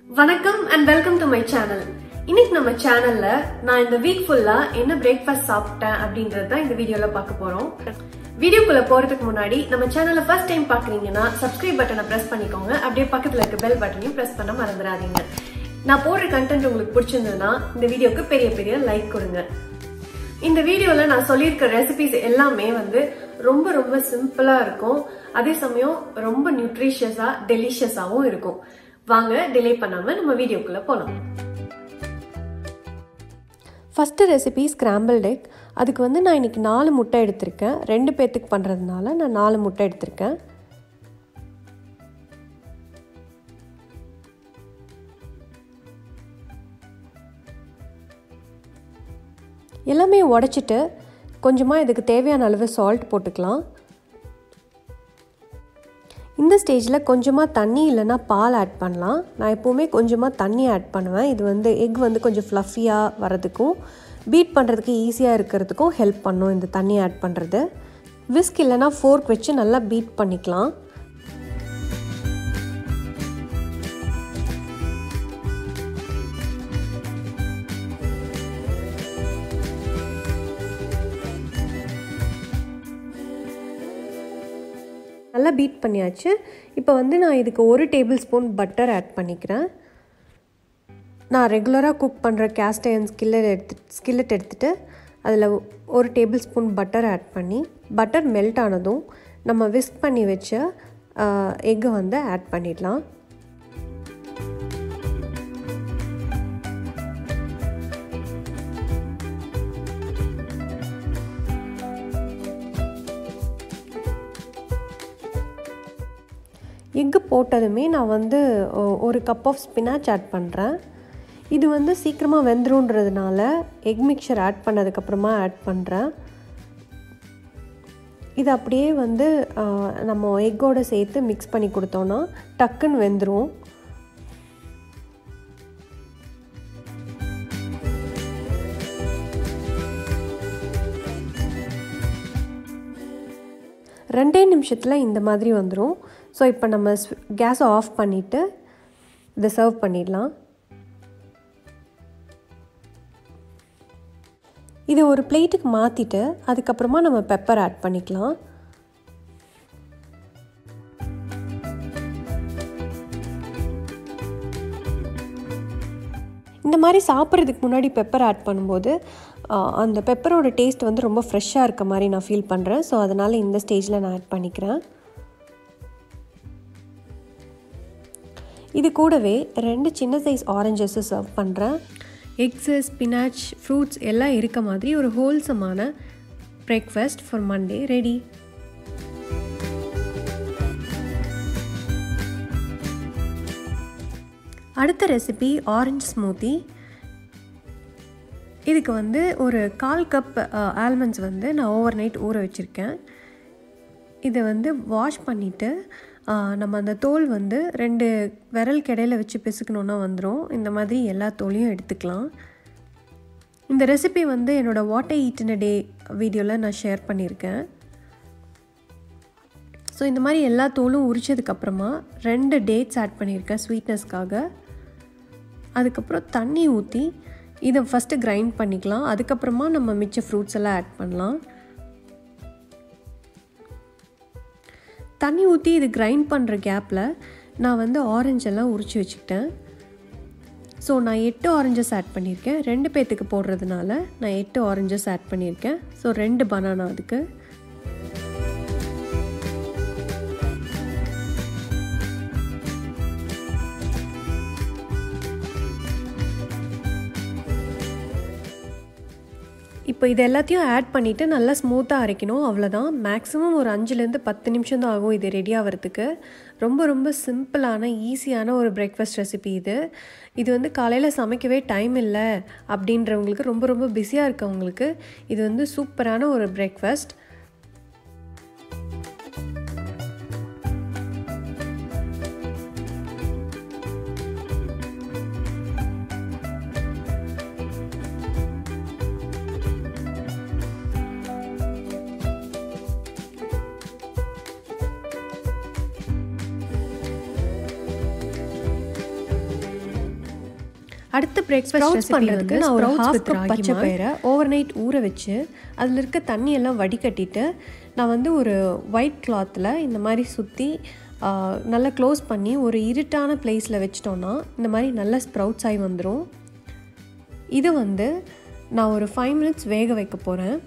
வணக்கம் and welcome to my channel இன்னைக்கு நம்ம சேனல்ல நான் இந்த வீக் ஃபுல்லா என்ன பிரேக்ஃபாஸ்ட் சாப்பிட்டேன் அப்படின்றது தான் இந்த வீடியோல பார்க்க போறோம் வீடியோக்குள்ள போறதுக்கு முன்னாடி நம்ம சேனலை ஃபர்ஸ்ட் டைம் பாக்குறீங்கன்னா சப்ஸ்கிரைப் பட்டனை பிரஸ் பண்ணிக்கோங்க அப்படியே பக்கத்துல இருக்க பெல் பட்டனையும் பிரஸ் பண்ண மறந்துடாதீங்க நான் போடுற கண்டென்ட் உங்களுக்கு பிடிச்சிருந்ததுன்னா இந்த வீடியோக்கு பெரிய பெரிய லைக் கொடுங்க இந்த வீடியோல நான் சொல்லியிருக்க ரெசிபிஸ் எல்லாமே வந்து ரொம்ப ரொம்ப சிம்பிளா இருக்கும் அதே சமயம் ரொம்ப நியூட்ரிஷியஸா டெலிஷியஸாவும் இருக்கும் வாங்க டிலே பண்ணாம நம்ம வீடியோக்குள்ள போலாம் ஃபஸ்ட்டு ரெசிபி ஸ்க்ராம்பிள்ட் எக் அதுக்கு வந்து நான் இன்றைக்கி நாலு முட்டை எடுத்திருக்கேன் ரெண்டு பேர்த்துக்கு பண்ணுறதுனால நான் நாலு முட்டை எடுத்திருக்கேன் எல்லாமே உடச்சிட்டு கொஞ்சமாக இதுக்கு தேவையான அளவு சால்ட் போட்டுக்கலாம் இந்த ஸ்டேஜில் கொஞ்சமாக தண்ணி இல்லைன்னா பால் ஆட் பண்ணலாம் நான் எப்போவுமே கொஞ்சமாக தண்ணி ஆட் பண்ணுவேன் இது வந்து எக் வந்து கொஞ்சம் ஃப்ளஃபியாக வரதுக்கும் பீட் பண்ணுறதுக்கு ஈஸியாக இருக்கிறதுக்கும் ஹெல்ப் பண்ணும் இந்த தண்ணி ஆட் பண்ணுறது விஸ்க் இல்லைன்னா ஃபோர்க் வச்சு நல்லா பீட் பண்ணிக்கலாம் நல்லா பீட் பண்ணியாச்சு இப்போ வந்து நான் இதுக்கு ஒரு டேபிள் ஸ்பூன் பட்டர் ஆட் பண்ணிக்கிறேன் நான் ரெகுலராக குக் பண்ணுற கேஸ்ட் அயன் ஸ்கில்லட் எடுத்து ஸ்கில்லட் எடுத்துகிட்டு அதில் ஒரு டேபிள் ஸ்பூன் பட்டர் ஆட் பண்ணி பட்டர் மெல்ட் ஆனதும் நம்ம விஸ்க் பண்ணி வச்ச எக்கை வந்து ஆட் பண்ணிடலாம் எக்கு போட்டதுமே நான் வந்து ஒரு கப் ஆஃப் ஸ்பினாச் ஆட் பண்ணுறேன் இது வந்து சீக்கிரமாக வெந்துருன்றதுனால எக் மிக்சர் ஆட் பண்ணதுக்கப்புறமா ஆட் பண்ணுறேன் இது அப்படியே வந்து நம்ம எக்கோடு சேர்த்து மிக்ஸ் பண்ணி கொடுத்தோன்னா டக்குன்னு வெந்துடும் ரெண்டே நிமிஷத்தில் இந்த மாதிரி வந்துடும் ஸோ இப்போ நம்ம கேஸை ஆஃப் பண்ணிவிட்டு இதை சர்வ் பண்ணிடலாம் இதை ஒரு பிளேட்டுக்கு மாற்றிட்டு அதுக்கப்புறமா நம்ம பெப்பர் ஆட் பண்ணிக்கலாம் இந்த மாதிரி சாப்பிட்றதுக்கு முன்னாடி பெப்பர் ஆட் பண்ணும்போது அந்த பெப்பரோட டேஸ்ட் வந்து ரொம்ப ஃப்ரெஷ்ஷாக இருக்க மாதிரி நான் ஃபீல் பண்ணுறேன் ஸோ அதனால் இந்த ஸ்டேஜில் நான் ஆட் பண்ணிக்கிறேன் இது கூடவே ரெண்டு சின்ன சைஸ் ஆரஞ்சஸை சர்வ் பண்ணுறேன் எக்ஸு ஸ்பினாச் ஃப்ரூட்ஸ் எல்லாம் இருக்க மாதிரி ஒரு ஹோல்சமான பிரேக்ஃபாஸ்ட் ஃபார் மண்டே ரெடி அடுத்த ரெசிபி ஆரஞ்ச் ஸ்மூத்தி இதுக்கு வந்து ஒரு கால் கப் ஆல்மண்ட்ஸ் வந்து நான் ஓவர் நைட் ஊற வச்சுருக்கேன் இதை வந்து வாஷ் பண்ணிவிட்டு நம்ம அந்த தோல் வந்து ரெண்டு விரல் கிடையில வச்சு பிசுக்கணுன்னா வந்துடும் இந்த மாதிரி எல்லா தோலையும் எடுத்துக்கலாம் இந்த ரெசிபி வந்து என்னோடய வாட்டர் ஈட்டின டே வீடியோவில் நான் ஷேர் பண்ணியிருக்கேன் ஸோ இந்த மாதிரி எல்லா தோலும் உரிச்சதுக்கப்புறமா ரெண்டு டேட்ஸ் ஆட் பண்ணியிருக்கேன் ஸ்வீட்னஸ்க்காக அதுக்கப்புறம் தண்ணி ஊற்றி இதை ஃபஸ்ட்டு கிரைண்ட் பண்ணிக்கலாம் அதுக்கப்புறமா நம்ம மிச்ச ஃப்ரூட்ஸ் எல்லாம் ஆட் பண்ணலாம் தண்ணி ஊற்றி இது கிரைண்ட் பண்ணுற கேப்பில் நான் வந்து ஆரஞ்செல்லாம் உரிச்சு வச்சுக்கிட்டேன் ஸோ நான் எட்டு ஆரஞ்சஸ் ஆட் பண்ணியிருக்கேன் ரெண்டு பேர்த்துக்கு போடுறதுனால நான் எட்டு ஆரஞ்சஸ் ஆட் பண்ணியிருக்கேன் ஸோ ரெண்டு பனானா அதுக்கு இப்போ இது எல்லாத்தையும் ஆட் பண்ணிவிட்டு நல்லா ஸ்மூத்தாக அரைக்கணும் அவ்வளோதான் மேக்ஸிமம் ஒரு அஞ்சுலேருந்து பத்து நிமிஷம் தான் ஆகும் இது ரெடி ஆகிறதுக்கு ரொம்ப ரொம்ப சிம்பிளான ஈஸியான ஒரு பிரேக்ஃபாஸ்ட் ரெசிபி இது இது வந்து காலையில் சமைக்கவே டைம் இல்லை அப்படின்றவங்களுக்கு ரொம்ப ரொம்ப பிஸியாக இருக்கவங்களுக்கு இது வந்து சூப்பரான ஒரு பிரேக்ஃபாஸ்ட் அடுத்த பிரேக்ஃபாஸ்ட் ரெசிபி பண்ணுறதுக்கு நான் ஒரு ஹாஃப் கப் பச்சை பயிரை ஓவர் நைட் ஊற வச்சு அதில் இருக்க தண்ணியெல்லாம் வடிகட்டிட்டு நான் வந்து ஒரு ஒயிட் கிளாத்தில் இந்த மாதிரி சுற்றி நல்லா க்ளோஸ் பண்ணி ஒரு இருட்டான பிளேஸில் வச்சிட்டோன்னா இந்த மாதிரி நல்ல ஸ்ப்ரவுட்ஸ் ஆகி வந்துடும் இதை வந்து நான் ஒரு ஃபைவ் மினிட்ஸ் வேக வைக்க போகிறேன்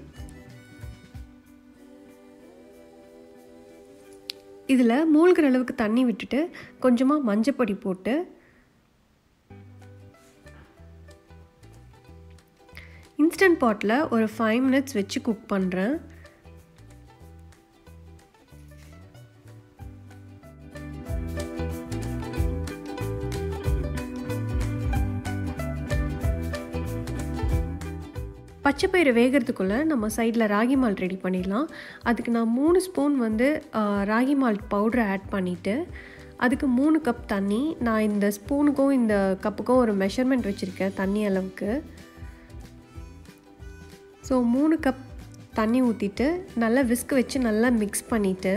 இதில் மூழ்கிற அளவுக்கு தண்ணி விட்டுட்டு கொஞ்சமாக மஞ்சப்பொடி போட்டு இன்ஸ்டன்ட் பாட்டில் ஒரு ஃபைவ் மினிட்ஸ் வச்சு குக் பண்ணுறேன் பச்சைப்பயிறு வேகிறதுக்குள்ளே நம்ம சைடில் ராகி மால்ட் ரெடி பண்ணிடலாம் அதுக்கு நான் மூணு ஸ்பூன் வந்து ராகி மால்ட் பவுட்ரை ஆட் பண்ணிவிட்டு அதுக்கு மூணு கப் தண்ணி நான் இந்த ஸ்பூனுக்கும் இந்த கப்புக்கும் ஒரு மெஷர்மெண்ட் வச்சுருக்கேன் தண்ணி அளவுக்கு ஸோ மூணு கப் தண்ணி ஊற்றிட்டு நல்லா விஸ்க் வச்சு நல்லா மிக்ஸ் பண்ணிவிட்டு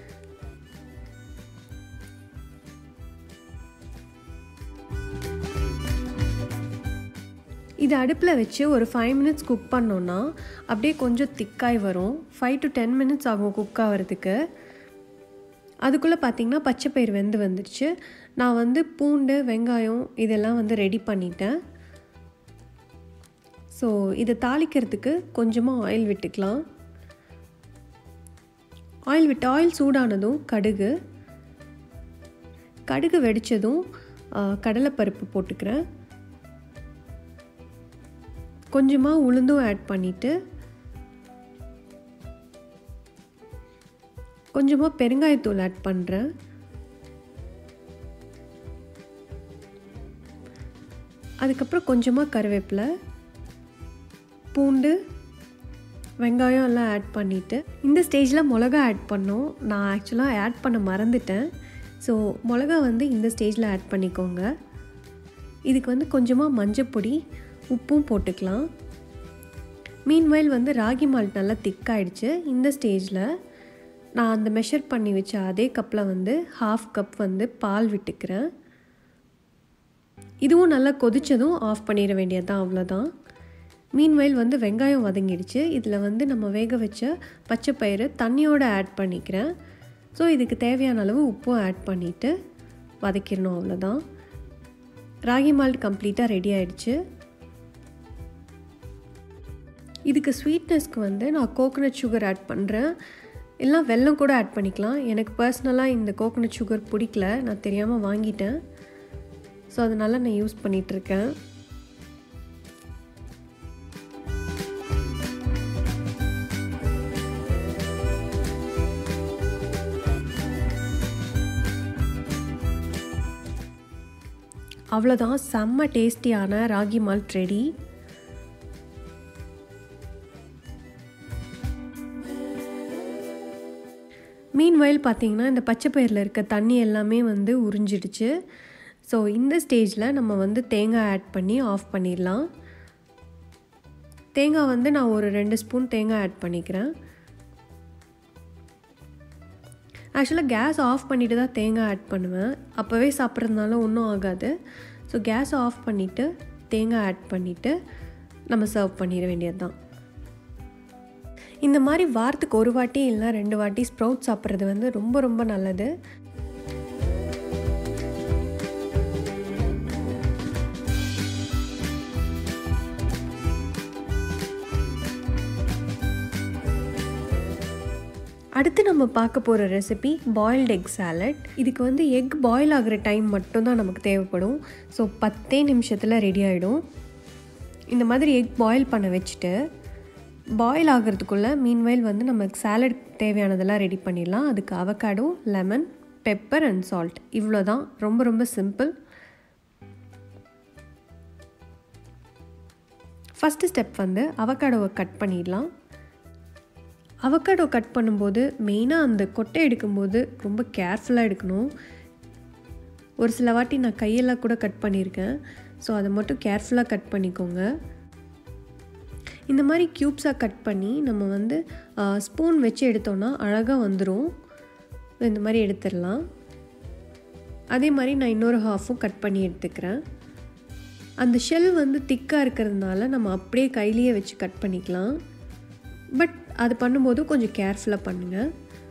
இது அடுப்பில் வச்சு ஒரு ஃபைவ் மினிட்ஸ் குக் பண்ணோன்னா அப்படியே கொஞ்சம் திக்காய் வரும் ஃபைவ் டு டென் மினிட்ஸ் ஆகும் குக் ஆகிறதுக்கு அதுக்குள்ளே பார்த்திங்கன்னா பச்சைப்பயிர் வெந்து வந்துடுச்சு நான் வந்து பூண்டு வெங்காயம் இதெல்லாம் வந்து ரெடி பண்ணிட்டேன் ஸோ இதை தாளிக்கிறதுக்கு கொஞ்சமாக ஆயில் விட்டுக்கலாம் ஆயில் விட்டு ஆயில் சூடானதும் கடுகு கடுகு வெடித்ததும் கடலைப்பருப்பு போட்டுக்கிறேன் கொஞ்சமாக உளுந்தும் ஆட் பண்ணிவிட்டு கொஞ்சமாக பெருங்காயத்தூள் ஆட் பண்ணுறேன் அதுக்கப்புறம் கொஞ்சமாக கருவேப்பிலை பூண்டு வெங்காயம் எல்லாம் ஆட் பண்ணிவிட்டு இந்த ஸ்டேஜில் மிளகா ஆட் பண்ணோம் நான் ஆக்சுவலாக ஆட் பண்ண மறந்துட்டேன் ஸோ மிளகா வந்து இந்த ஸ்டேஜில் ஆட் பண்ணிக்கோங்க இதுக்கு வந்து கொஞ்சமாக மஞ்சப்பொடி உப்பும் போட்டுக்கலாம் மீன்வயல் வந்து ராகி மால்ட் நல்லா திக்காயிடுச்சு இந்த ஸ்டேஜில் நான் அந்த மெஷர் பண்ணி வச்ச அதே கப்பில் வந்து ஹாஃப் கப் வந்து பால் விட்டுக்கிறேன் இதுவும் நல்லா கொதித்ததும் ஆஃப் பண்ணிட வேண்டியது தான் அவ்வளோதான் மீன்வயல் வந்து வெங்காயம் வதங்கிடுச்சு இதில் வந்து நம்ம வேக வச்ச பச்சை பயிறு தண்ணியோடு ஆட் பண்ணிக்கிறேன் ஸோ இதுக்கு தேவையான அளவு உப்பும் ஆட் பண்ணிவிட்டு வதக்கிடணும் அவ்வளோதான் ராகி மால்ட் கம்ப்ளீட்டாக ரெடி ஆயிடுச்சு இதுக்கு ஸ்வீட்னஸ்க்கு வந்து நான் கோகோனட் சுகர் ஆட் பண்ணுறேன் எல்லாம் வெல்லம் கூட ஆட் பண்ணிக்கலாம் எனக்கு பர்சனலாக இந்த கோகோனட் சுகர் பிடிக்கல நான் தெரியாமல் வாங்கிட்டேன் ஸோ அதனால் நான் யூஸ் பண்ணிகிட்ருக்கேன் அவ்வளோதான் செம்ம டேஸ்டியான ராகி மால்ட் ரெடி மீன் வயல் பார்த்திங்கன்னா இந்த பச்சை பயிரில் இருக்க தண்ணி எல்லாமே வந்து உறிஞ்சிடுச்சு ஸோ இந்த ஸ்டேஜில் நம்ம வந்து தேங்காய் ஆட் பண்ணி ஆஃப் பண்ணிடலாம் தேங்காய் வந்து நான் ஒரு ரெண்டு ஸ்பூன் தேங்காய் ஆட் பண்ணிக்கிறேன் ஆக்சுவலாக கேஸ் ஆஃப் பண்ணிவிட்டு தான் தேங்காய் ஆட் பண்ணுவேன் அப்போவே சாப்பிட்றதுனால ஒன்றும் ஆகாது ஸோ கேஸ் ஆஃப் பண்ணிவிட்டு தேங்காய் ஆட் பண்ணிவிட்டு நம்ம சர்வ் பண்ணிட வேண்டியது தான் இந்த மாதிரி வாரத்துக்கு ஒரு வாட்டி இல்லைனா ரெண்டு வாட்டி ஸ்ப்ரவுட் சாப்பிட்றது வந்து ரொம்ப ரொம்ப நல்லது அடுத்து நம்ம பார்க்க போகிற ரெசிபி பாயில்டு எக் சாலட் இதுக்கு வந்து எக் பாயில் ஆகிற டைம் மட்டும்தான் நமக்கு தேவைப்படும் ஸோ பத்தே நிமிஷத்தில் ரெடி ஆகிடும் இந்த மாதிரி எக் பாயில் பண்ண வச்சுட்டு பாயில் ஆகிறதுக்குள்ளே மீன்வயல் வந்து நமக்கு சாலட் தேவையானதெல்லாம் ரெடி பண்ணிடலாம் அதுக்கு avocado lemon pepper and salt இவ்வளோ தான் ரொம்ப ரொம்ப சிம்பிள் ஃபஸ்ட்டு ஸ்டெப் வந்து அவகாடோவை கட் பண்ணிடலாம் அவக்காடோ கட் பண்ணும்போது மெயினாக அந்த கொட்டை எடுக்கும்போது ரொம்ப கேர்ஃபுல்லாக எடுக்கணும் ஒரு சில வாட்டி நான் கையெல்லாம் கூட கட் பண்ணியிருக்கேன் ஸோ அதை மட்டும் கேர்ஃபுல்லாக கட் பண்ணிக்கோங்க இந்த மாதிரி க்யூப்ஸாக கட் பண்ணி நம்ம வந்து ஸ்பூன் வச்சு எடுத்தோன்னா அழகாக வந்துடும் இந்த மாதிரி எடுத்துடலாம் அதே மாதிரி நான் இன்னொரு ஹாஃபும் கட் பண்ணி எடுத்துக்கிறேன் அந்த ஷெல் வந்து திக்காக இருக்கிறதுனால நம்ம அப்படியே கையிலேயே வச்சு கட் பண்ணிக்கலாம் பட் அது பண்ணும்போது கொஞ்சம் கேர்ஃபுல்லாக பண்ணுங்கள்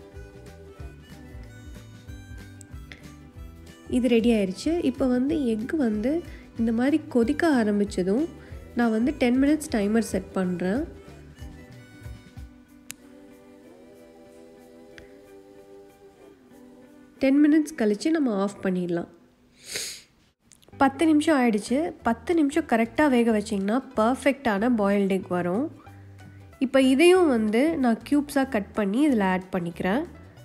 இது ரெடி ஆயிடுச்சு இப்போ வந்து எக்கு வந்து இந்த மாதிரி கொதிக்க ஆரம்பித்ததும் நான் வந்து டென் மினிட்ஸ் டைமர் செட் பண்ணுறேன் டென் மினிட்ஸ் கழித்து நம்ம ஆஃப் பண்ணிடலாம் பத்து நிமிஷம் ஆயிடுச்சு பத்து நிமிஷம் கரெக்டாக வேக வச்சிங்கன்னா பர்ஃபெக்டான பாயில்டு எக் வரும் இப்போ இதையும் வந்து நான் க்யூப்ஸாக கட் பண்ணி இதில் ஆட் பண்ணிக்கிறேன்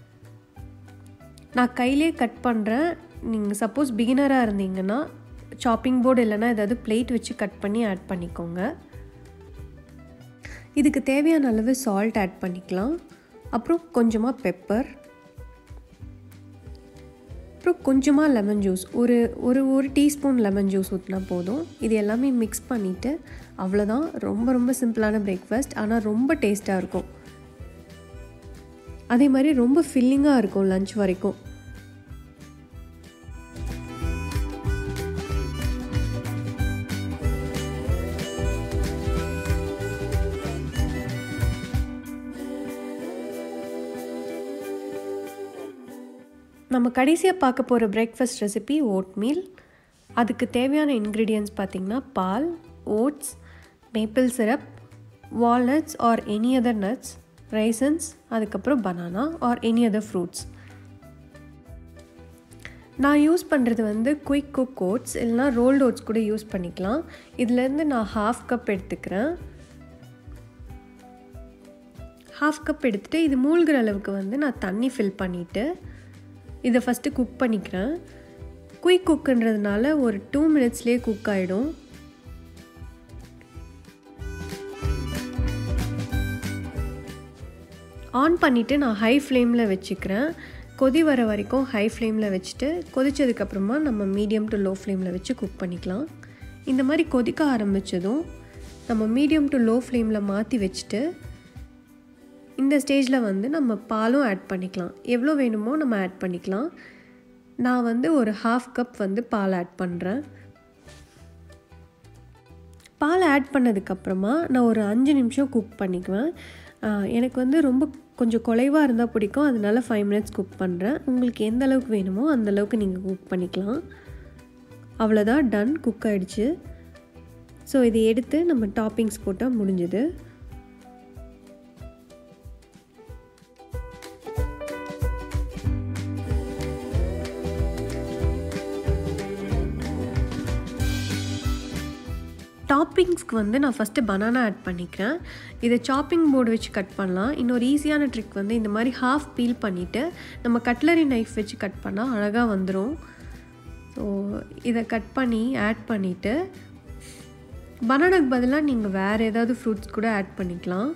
நான் கையிலே கட் பண்ணுறேன் நீங்கள் சப்போஸ் பிகினராக இருந்தீங்கன்னா சாப்பிங் போர்டு இல்லைன்னா ஏதாவது பிளேட் வச்சு கட் பண்ணி ஆட் பண்ணிக்கோங்க இதுக்கு தேவையான அளவு சால்ட் ஆட் பண்ணிக்கலாம் அப்புறம் கொஞ்சமாக பெப்பர் அப்புறம் கொஞ்சமாக லெமன் ஜூஸ் ஒரு ஒரு ஒரு டீஸ்பூன் லெமன் ஜூஸ் ஊற்றினா போதும் இது எல்லாமே மிக்ஸ் பண்ணிவிட்டு அவ்வளோதான் ரொம்ப ரொம்ப சிம்பிளான பிரேக்ஃபாஸ்ட் ஆனால் ரொம்ப டேஸ்ட்டாக இருக்கும் அதே மாதிரி ரொம்ப ஃபில்லிங்காக இருக்கும் லஞ்ச் வரைக்கும் நம்ம கடைசியாக பார்க்க போகிற பிரேக்ஃபாஸ்ட் ரெசிபி ஓட் மீல் அதுக்கு தேவையான இன்க்ரீடியன்ஸ் பார்த்திங்கன்னா பால் oats maple syrup walnuts or any other nuts raisins அதுக்கப்புறம் banana or any other fruits நான் யூஸ் பண்ணுறது வந்து குயிக் குக் ஓட்ஸ் இல்லைனா ரோல்டு ஓட்ஸ் கூட யூஸ் பண்ணிக்கலாம் இதுலேருந்து நான் ஹாஃப் கப் எடுத்துக்கிறேன் ஹாஃப் கப் எடுத்துகிட்டு இது மூழ்கிற அளவுக்கு வந்து நான் தண்ணி ஃபில் பண்ணிவிட்டு இதை ஃபஸ்ட்டு குக் பண்ணிக்கிறேன் குயிக் குக்குன்றதுனால ஒரு டூ மினிட்ஸ்லேயே குக் ஆகிடும் ஆன் பண்ணிவிட்டு நான் ஹை ஃப்ளேமில் வச்சுக்கிறேன் கொதி வர வரைக்கும் ஹை ஃப்ளேமில் வச்சுட்டு கொதித்ததுக்கப்புறமா நம்ம மீடியம் டு லோ ஃப்ளேமில் வச்சு குக் பண்ணிக்கலாம் இந்த மாதிரி கொதிக்க ஆரம்பித்ததும் நம்ம மீடியம் டு லோ ஃப்ளேமில் மாற்றி வச்சுட்டு இந்த ஸ்டேஜில் வந்து நம்ம பாலும் ஆட் பண்ணிக்கலாம் எவ்வளோ வேணுமோ நம்ம ஆட் பண்ணிக்கலாம் நான் வந்து ஒரு ஹாஃப் கப் வந்து பால் ஆட் பண்ணுறேன் பால் ஆட் பண்ணதுக்கப்புறமா நான் ஒரு அஞ்சு நிமிஷம் குக் பண்ணிக்குவேன் எனக்கு வந்து ரொம்ப கொஞ்சம் குலைவாக இருந்தால் பிடிக்கும் அதனால ஃபைவ் மினிட்ஸ் குக் பண்ணுறேன் உங்களுக்கு எந்த அளவுக்கு வேணுமோ அந்த அளவுக்கு நீங்கள் குக் பண்ணிக்கலாம் அவ்வளோதான் டன் குக் ஆகிடுச்சு ஸோ இதை எடுத்து நம்ம டாப்பிங்ஸ் போட்டால் முடிஞ்சுது டாப்பிங்ஸ்க்கு வந்து நான் ஃபஸ்ட்டு பனானா ஆட் பண்ணிக்கிறேன் இதை சாப்பிங் போர்டு வச்சு கட் பண்ணலாம் இன்னொரு ஈஸியான ட்ரிக் வந்து இந்த மாதிரி ஹாஃப் பீல் பண்ணிவிட்டு நம்ம கட்லரி நைஃப் வச்சு கட் பண்ணால் அழகாக வந்துடும் ஸோ இதை கட் பண்ணி ஆட் பண்ணிவிட்டு பனானாக்கு பதிலாக நீங்கள் வேறு ஏதாவது ஃப்ரூட்ஸ் கூட ஆட் பண்ணிக்கலாம்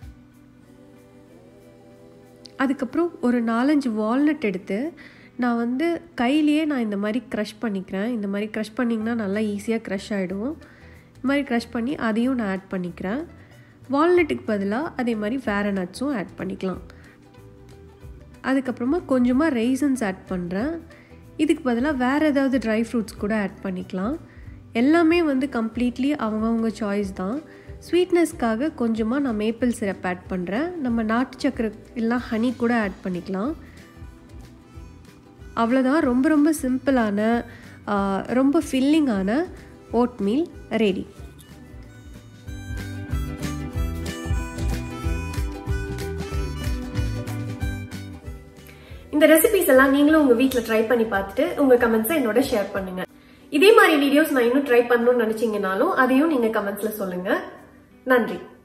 அதுக்கப்புறம் ஒரு நாலஞ்சு வால்நட் எடுத்து நான் வந்து கையிலேயே நான் இந்த மாதிரி க்ரஷ் பண்ணிக்கிறேன் இந்த மாதிரி க்ரஷ் பண்ணிங்கன்னா நல்லா ஈஸியாக க்ரஷ் ஆகிடும் இது மாதிரி க்ரஷ் பண்ணி அதையும் நான் ஆட் பண்ணிக்கிறேன் வால்நட்டுக்கு பதிலாக அதே மாதிரி வேறு நட்ஸும் ஆட் பண்ணிக்கலாம் அதுக்கப்புறமா கொஞ்சமாக ரைசன்ஸ் ஆட் பண்ணுறேன் இதுக்கு பதிலாக வேறு ஏதாவது ட்ரை ஃப்ரூட்ஸ் கூட ஆட் பண்ணிக்கலாம் எல்லாமே வந்து கம்ப்ளீட்லி அவங்கவுங்க சாய்ஸ் தான் ஸ்வீட்னஸ்க்காக கொஞ்சமாக நான் மேப்பிள் சிரப் ஆட் பண்ணுறேன் நம்ம நாட்டு சக்கரை இல்லைனா ஹனி கூட ஆட் பண்ணிக்கலாம் அவ்வளோதான் ரொம்ப ரொம்ப சிம்பிளான ரொம்ப ஃபில்லிங்கான ஓட்மீல் ரெடி இந்த ரெசிபிஸ் எல்லாம் நீங்களும் உங்க வீட்ல ட்ரை பண்ணி பார்த்துட்டு உங்க கமெண்ட்ஸை என்னோட ஷேர் பண்ணுங்க இதே மாதிரி வீடியோஸ் நான் இன்னும் ட்ரை பண்ணணும்னு நினைச்சீங்கனாலும் அதையும் நீங்க கமெண்ட்ஸ்ல சொல்லுங்க நன்றி